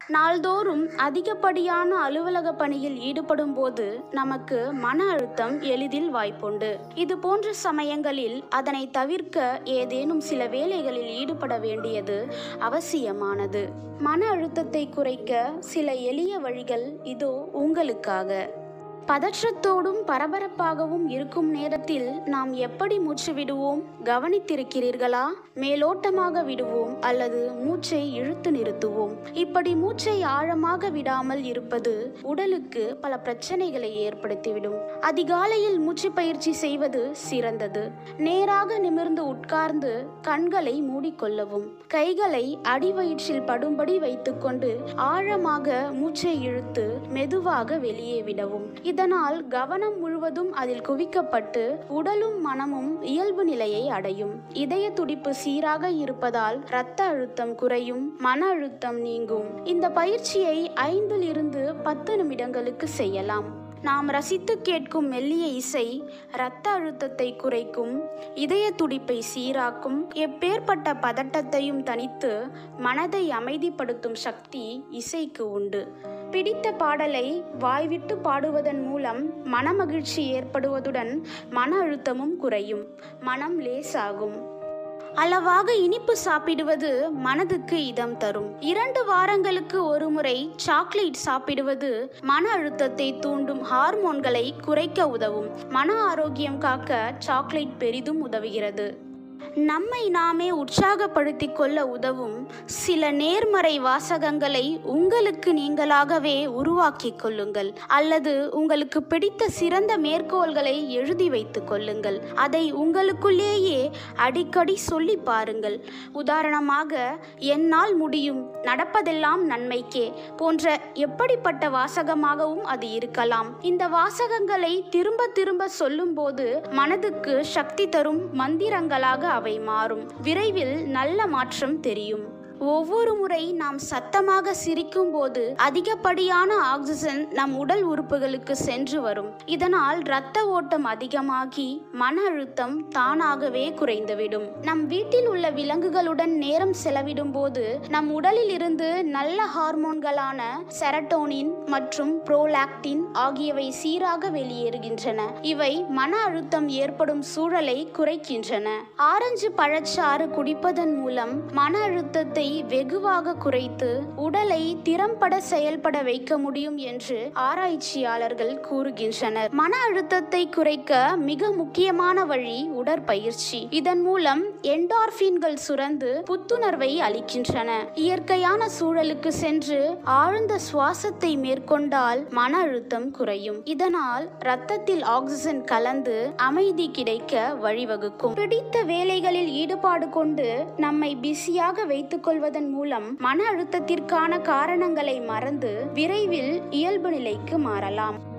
நாள்தோறும் அதிகப்படியான அலுவலக பணியில் ஈடுபடும் போது நமக்கு மன அழுத்தம் எளிதில் வாய்ப்புண்டு இது போன்ற சமயங்களில் அதனை தவிர்க்க ஏதேனும் சில வேலைகளில் ஈடுபட வேண்டியது அவசியமானது மன அழுத்தத்தை குறைக்க சில எளிய வழிகள் இதோ உங்களுக்காக பதற்றத்தோடும் பரபரப்பாகவும் இருக்கும் நேரத்தில் நாம் எப்படி மூச்சு விடுவோம் கவனித்திருக்கிறீர்களா மேலோட்டமாக விடுவோம் அல்லது மூச்சை இழுத்து நிறுத்துவோம் இப்படி மூச்சை ஆழமாக விடாமல் இருப்பது உடலுக்கு பல பிரச்சனைகளை ஏற்படுத்திவிடும் அதிகாலையில் மூச்சு பயிற்சி செய்வது சிறந்தது நேராக நிமிர்ந்து உட்கார்ந்து கண்களை மூடிக்கொள்ளவும் கைகளை அடிவயிற்றில் படும்படி வைத்துக்கொண்டு ஆழமாக மூச்சை இழுத்து மெதுவாக வெளியே விடவும் இதனால் கவனம் முழுவதும் அதில் குவிக்கப்பட்டு உடலும் மனமும் இயல்பு நிலையை அடையும் இதய துடிப்பு சீராக இருப்பதால் இரத்த அழுத்தம் குறையும் மன அழுத்தம் நீங்கும் இந்த பயிற்சியை ஐந்தில் இருந்து பத்து நிமிடங்களுக்கு செய்யலாம் நாம் ரசித்து கேட்கும் மெல்லிய இசை இரத்த அழுத்தத்தை குறைக்கும் இதய துடிப்பை சீராக்கும் எப்பேற்பட்ட பதட்டத்தையும் தணித்து மனதை அமைதிப்படுத்தும் சக்தி இசைக்கு உண்டு பிடித்த பாடலை வாய்விட்டு பாடுவதன் மூலம் மனமகிழ்ச்சி ஏற்படுவதுடன் மன அழுத்தமும் குறையும் மனம் லேசாகும் அளவாக இனிப்பு சாப்பிடுவது மனதுக்கு இதம் தரும் இரண்டு வாரங்களுக்கு ஒரு முறை சாக்லேட் சாப்பிடுவது மன அழுத்தத்தை தூண்டும் ஹார்மோன்களை குறைக்க உதவும் மன ஆரோக்கியம் காக்க சாக்லேட் பெரிதும் உதவுகிறது நம்மை நாமே உற்சாகப்படுத்திக் கொள்ள உதவும் சில நேர்மறை வாசகங்களை உங்களுக்கு நீங்களாகவே உருவாக்கிக் கொள்ளுங்கள் அல்லது உங்களுக்கு பிடித்த சிறந்த மேற்கோள்களை எழுதி வைத்துக் கொள்ளுங்கள் அதை உங்களுக்குள்ளேயே அடிக்கடி சொல்லி பாருங்கள் உதாரணமாக என்னால் முடியும் நடப்பதெல்லாம் நன்மைக்கே போன்ற எப்படிப்பட்ட வாசகமாகவும் அது இருக்கலாம் இந்த வாசகங்களை திரும்ப திரும்ப சொல்லும்போது மனதுக்கு சக்தி தரும் மந்திரங்களாக அவை மாறும் விரைவில் நல்ல மாற்றம் தெரியும் ஒவ்வொரு முறை நாம் சத்தமாக சிரிக்கும் போது அதிகப்படியான ஆக்சிஜன் நம் உடல் உறுப்புகளுக்கு சென்று வரும் இதனால் இரத்த ஓட்டம் அதிகமாகி மன அழுத்தம் தானாகவே குறைந்துவிடும் நம் வீட்டில் உள்ள விலங்குகளுடன் நேரம் செலவிடும் போது நம் உடலில் இருந்து நல்ல ஹார்மோன்களான செரட்டோனின் மற்றும் புரோலாக்டின் ஆகியவை சீராக வெளியேறுகின்றன இவை மன அழுத்தம் ஏற்படும் சூழலை குறைக்கின்றன ஆரஞ்சு பழச்சாறு குடிப்பதன் மூலம் மன அழுத்தத்தை வெகுவாக குறைத்து உடலை திறம்பட செயல்பட வைக்க முடியும் என்று ஆராய்ச்சியாளர்கள் கூறுகின்றனர் மன அழுத்தத்தை குறைக்க மிக முக்கியமான வழி உடற்பயிற்சி இதன் மூலம் என்டார்பின்கள் சுரந்து புத்துணர்வை அளிக்கின்றன இயற்கையான சூழலுக்கு சென்று ஆழ்ந்த சுவாசத்தை மேற்கொண்டால் மன அழுத்தம் குறையும் இதனால் இரத்தத்தில் ஆக்சிஜன் கலந்து அமைதி கிடைக்க வழிவகுக்கும் பிடித்த வேலைகளில் ஈடுபாடு கொண்டு நம்மை பிஸியாக வைத்துக் கொள்வதன் மூலம் மன அழுத்தத்திற்கான காரணங்களை மறந்து விரைவில் இயல்பு நிலைக்கு மாறலாம்